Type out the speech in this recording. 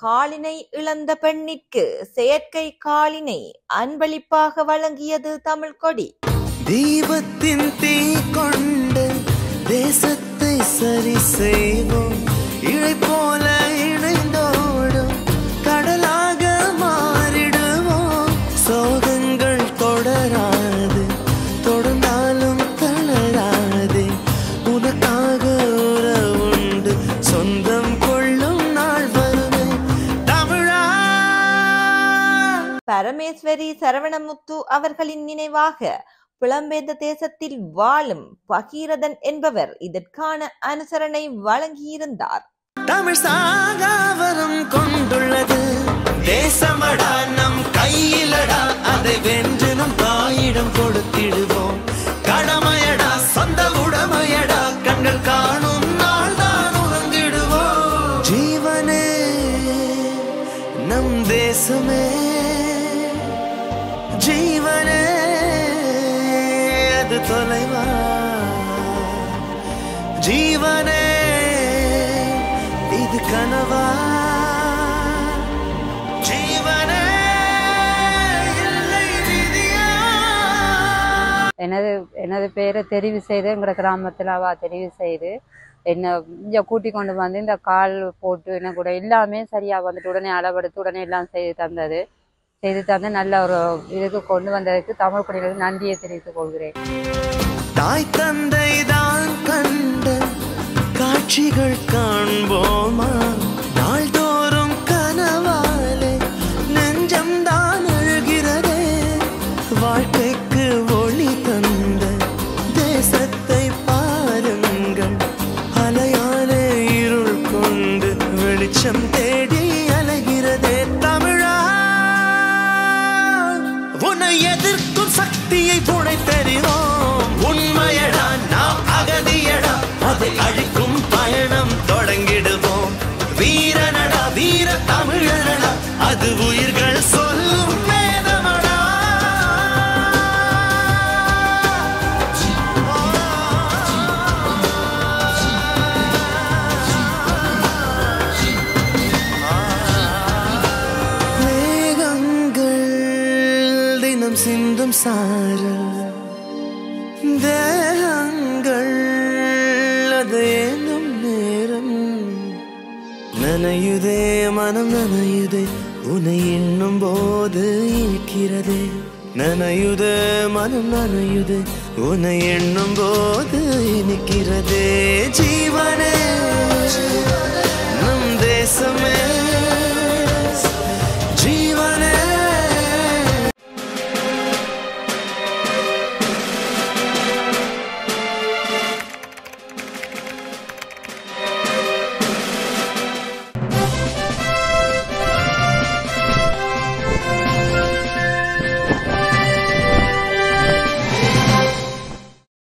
காலினை இழந்த பெண்ணிற்கு செயற்கை காலினை அன்பளிப்பாக வழங்கியது தமிழ் கொடி தீபத்தின் தீ கொண்டு தேசத்தை சரி செய்வோம் இழை போல இணைந்தோடும் கடலாக மாறிடுவோம் சோகங்கள் தொடராது தொடர்ந்தாலும் தளராதே உனக்காக உறவுண்டு சொந்தம் கொள்ளும் நாள் வருமே தமிழா பரமேஸ்வரி சரவணமுத்து அவர்களின் நினைவாக புலம்பெயர்ந்த தேசத்தில் வாழும் பகீரதன் என்பவர் இதற்கான அனுசரணை வழங்கியிருந்தார் தமிழ் சாகாவரம் கொண்டுள்ளது தேசமடா நம் கையிலடா அதை வென்று நம் தாயிடம் கொடுத்திடுவோம் கடமையடா சொந்த உடமையடா கண்கள் காணும் நாள் தான் உறங்கிடுவோம் ஜீவனே நம் தேசமே ஜீவனே அது தொலைவா ஜீவனே இது கனவா ஜீவனே இல்லை விதியா எனது எனது பேரை தெரிவு செய்து எங்களோட கிராமத்தில் அவ தெரிவு செய்து என்னை இங்கே கூட்டி கொண்டு வந்து இந்த கால் போட்டு என்ன கூட எல்லாமே சரியாக வந்துட்டு உடனே அளவெடுத்து உடனே எல்லாம் செய்து தந்தது செய்து தந்து நல்ல ஒரு இதுக்கு கொண்டு வந்ததுக்கு தமிழ் குடிகளுக்கு நன்றியை தெரிவித்துக் கொள்கிறேன் தாய் தந்தை தான் கண்ட காட்சிகள் காண்போமா நாள்தோறும் கனவாலே நெஞ்சம் தான் அழுகிறதே வாழ்க்கைக்கு ஒளி தந்த தேசத்தை பாருங்கள் அலையாலே இருள் கொண்டு வெளிச்சம் தேடி அலைகிறதே தமிழா உன்னை எதிர்க்கும் சக்தியை புனை தெரிவோம் உண்மையடா நாம் அகதியடா அதை அழிக்கும் பயணம் தொடங்கிடுவோம் வீரனடா வீர தமிழனடா அது உயிர்கள் சொல்லும் வேதமடா மேகங்கள் தினம் சிந்தும் சாரல் தேகங்கள் அது ஏங்கும் நேரம் நனையுதே மனம் நனையுதே உன்னை எண்ணும் போது இருக்கிறதே நனையுதே மனம் நனையுதே உன்னை எண்ணும் போது இனிக்கிறதே ஜீவனே